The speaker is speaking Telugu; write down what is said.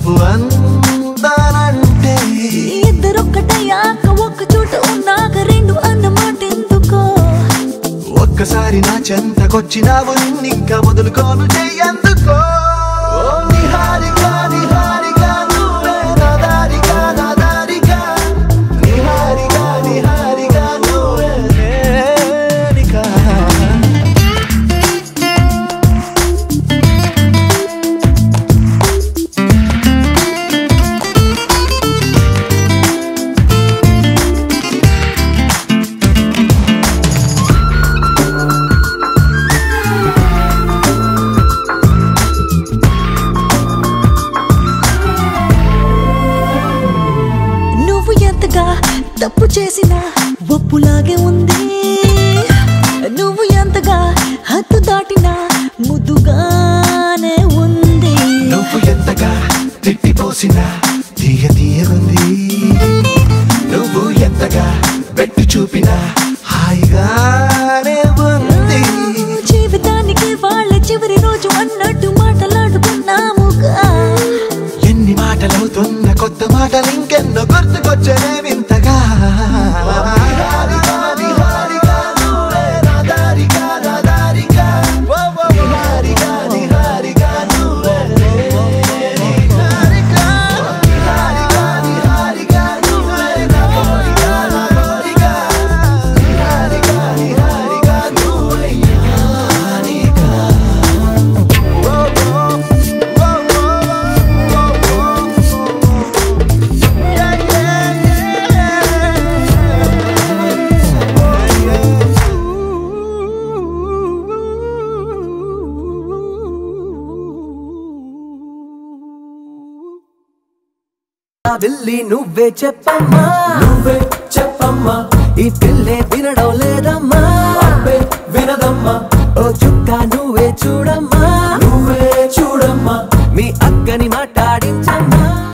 లవ్ అందానంటే ఇద్దరొక్కటయ్యాక ఒక్క చోట ఉన్నాక రెండు అన్నమాట ఎందుకో ఒక్కసారి నా చెంతకొచ్చినావు నిక్క వదులుకోను చెయ్యందుకో ఓ నిహారిక నిహారిక నువ్వే నా దారిక నా దారిక నిహారిక నిహారిక నువ్వే నేనిక. నువ్వు ఎంతగా తప్పు చేసినా ఒప్పులాగే ఉంది నువ్వు ఎంతగా హద్దు దాటినా ముద్దుగానే ఉంది నువ్వు ఎంతగా తిట్టిపోసినా తీయ తీయగుంది నువ్వు ఎంతగా పెట్టి చూపినా హాయిగానే ఉంది జీవితానికి వాళ్ళ చివరి రోజు అన్నట్టు మాటలాడుకున్నాముగా ఎన్ని మాటలవుతున్న కొత్త మాటలు ఇంకెన్నో గుర్తుకొచ్చనే వింతగా నిహారిక, నిహారిక, నువ్వే నా దారిక, నా దారిక. నిహారిక, నిహారిక, నువ్వే నిహారిక. నిహారిక, నిహారిక, నువ్వే నా కోరిక, నా కోరిక. నిహారిక, నిహారిక, నువ్వే నిహారిక. ఆ విల్లి నువ్వే చెప్పమ్మా నువ్వే చెప్పమ్మా ఈ పిల్లే వినడం లేదమ్మా